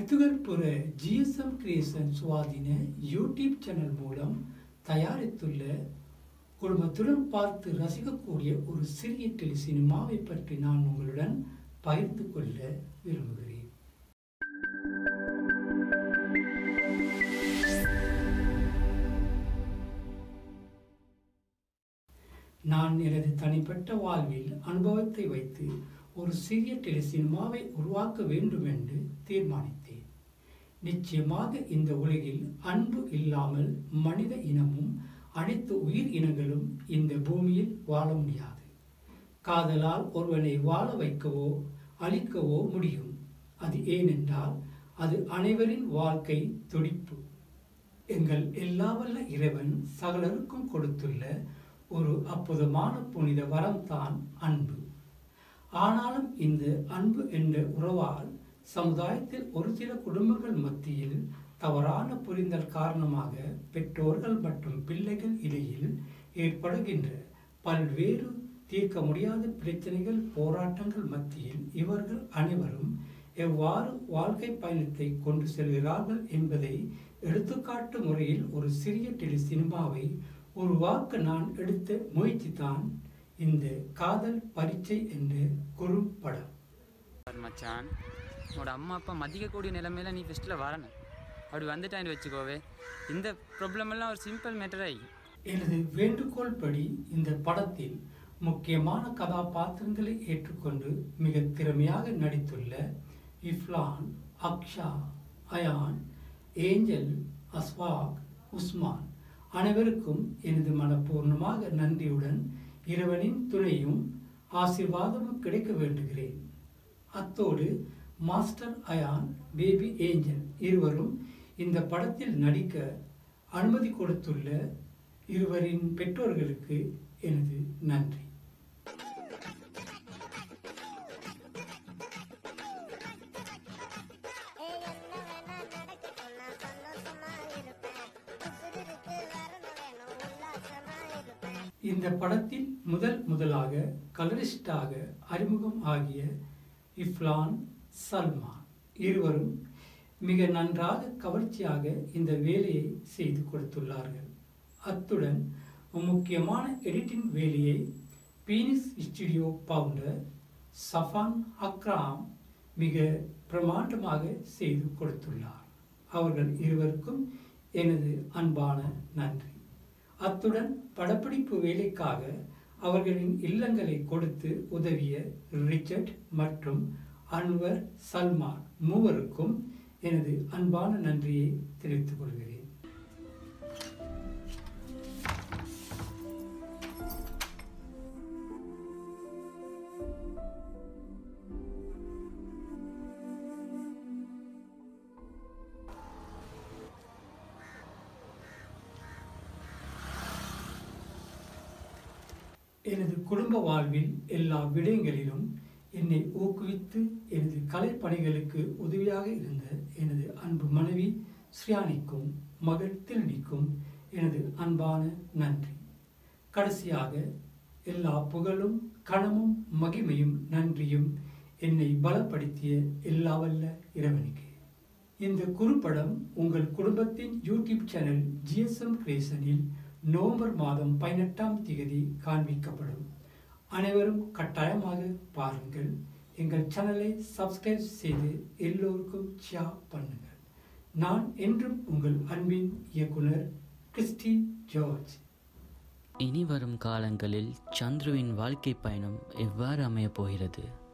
முத்துகற்புற GSM creation சுவாதீன YouTube channel மூலம் தயாரித்துள்ள குடும்பத்துடன் பார்த்து ரசிக்கக்கூடிய ஒரு சிறிய டெலி சினிமாவை பற்றி நான் உங்களுடன் பகிர்ந்து கொள்ள விரும்புகிறேன் நான் எனது தனிப்பட்ட வாழ்வில் அனுபவத்தை வைத்து ஒரு சிறிய டெலி சினிமாவை உருவாக்க வேண்டும் என்று தீர்மானித்தேன் நிச்சயமாக இந்த உலகில் அன்பு இல்லாமல் மனித இனமும் அனைத்து உயிர் இனங்களும் இந்த பூமியில் வாழ முடியாது காதலால் ஒருவனை வாழ வைக்கவோ அழிக்கவோ முடியும் அது ஏனென்றால் அது அனைவரின் வாழ்க்கை துடிப்பு எங்கள் எல்லாவல்ல இறைவன் சகலருக்கும் கொடுத்துள்ள ஒரு அற்புதமான புனித வரம்தான் அன்பு ஆனாலும் இந்த அன்பு என்ற உறவால் சமுதாயத்தில் ஒரு சில குடும்பங்கள் மத்தியில் தவறான புரிந்தல் காரணமாக பெற்றோர்கள் மற்றும் பிள்ளைகள் இடையில் ஏற்படுகின்ற பல்வேறு தீர்க்க முடியாத பிரச்சனைகள் போராட்டங்கள் மத்தியில் இவர்கள் அனைவரும் எவ்வாறு வாழ்க்கை பயணத்தை கொண்டு செல்கிறார்கள் என்பதை எடுத்துக்காட்டு முறையில் ஒரு சிறிய டெலி சினிமாவை உருவாக்க நான் எடுத்த முயற்சி தான் இந்த காதல் பரீட்சை என்ற குறும்படம் பாரு மச்சான் உன்னோட அம்மா அப்பா மதிக்கக்கூடிய நிலைமையில நீ ஃபஸ்ட்டில் வரணும் அப்படி வந்துட்டான்னு வச்சுக்கோவே இந்த ப்ராப்ளம் எல்லாம் ஒரு சிம்பிள் மேட்டராகி எனது வேண்டுகோள் படி இந்த படத்தில் முக்கியமான கதாபாத்திரங்களை ஏற்றுக்கொண்டு மிக திறமையாக நடித்துள்ள இஃப்லான் அக்ஷா அயான் ஏஞ்சல் அஸ்வாக் உஸ்மான் அனைவருக்கும் எனது மனப்பூர்ணமாக நன்றியுடன் இறைவனின் துணையும் ஆசீர்வாதமும் கிடைக்க வேண்டுகிறேன் அத்தோடு மாஸ்டர் அயான் பேபி ஏஞ்சல் இருவரும் இந்த படத்தில் நடிக்க அனுமதி கொடுத்துள்ள இருவரின் பெற்றோர்களுக்கு எனது நன்றி ஏய் என்ன வேணா நடக்கட்டும் நான் சந்தோஷமா இருப்பேன் உசுருக்கு வரணும் வேணும் உல்லாசமா இருப்பேன் இந்த படத்தில் முதல் முதலாக கலரிஸ்டாக அறிமுகம் ஆகிய இஃப்லான் சல்மான் இருவரும் மிக நன்றாக கவர்ச்சியாக இந்த வேலையை செய்து கொடுத்துள்ளார்கள் அத்துடன் முக்கியமான எடிட்டிங் வேலையை Phoenix studio founder Safan Akram மிக பிரமாண்டமாக செய்து கொடுத்துள்ளார் அவர்கள் இருவருக்கும் எனது அன்பான நன்றி அத்துடன் படப்பிடிப்பு வேலைக்காக அவர்களின் இல்லங்களை கொடுத்து உதவிய ரிச்சர்ட் மற்றும் அன்வர் சல்மான் மூவருக்கும் எனது அன்பான நன்றியை தெரிவித்துக் கொள்கிறேன் எனது குடும்ப வாழ்வில் எல்லா விடயங்களிலும் என்னை ஊக்குவித்து எனது கலைப்பணிகளுக்கு உதவியாக இருந்த எனது அன்பு மனைவி ஸ்ரீயானிக்கும் மகள் திருநிக்கும் எனது அன்பான நன்றி கடைசியாக எல்லா புகழும் கணமும் மகிமையும் நன்றியும் என்னை பலப்படுத்திய எல்லாவல்ல இறைவனுக்கு இந்த குறுப்படம் உங்கள் குடும்பத்தின் யூடியூப் சேனல் ஜிஎஸ்எம் கிரியேஷனில் நவம்பர் மாதம் பதினெட்டாம் தேதி காண்பிக்கப்படும் அனைவரும் கட்டாயமாக பாருங்கள் எங்கள் சேனலை சப்ஸ்கிரைப் செய்து எல்லோருக்கும் ஷேர் பண்ணுங்கள் நான் என்றும் உங்கள் அன்பின் இயக்குனர் கிறிஸ்டி ஜார்ஜ் இனி வரும் காலங்களில் சந்துருவின் வாழ்க்கை பயணம் எவ்வாறு அமையப் போகிறது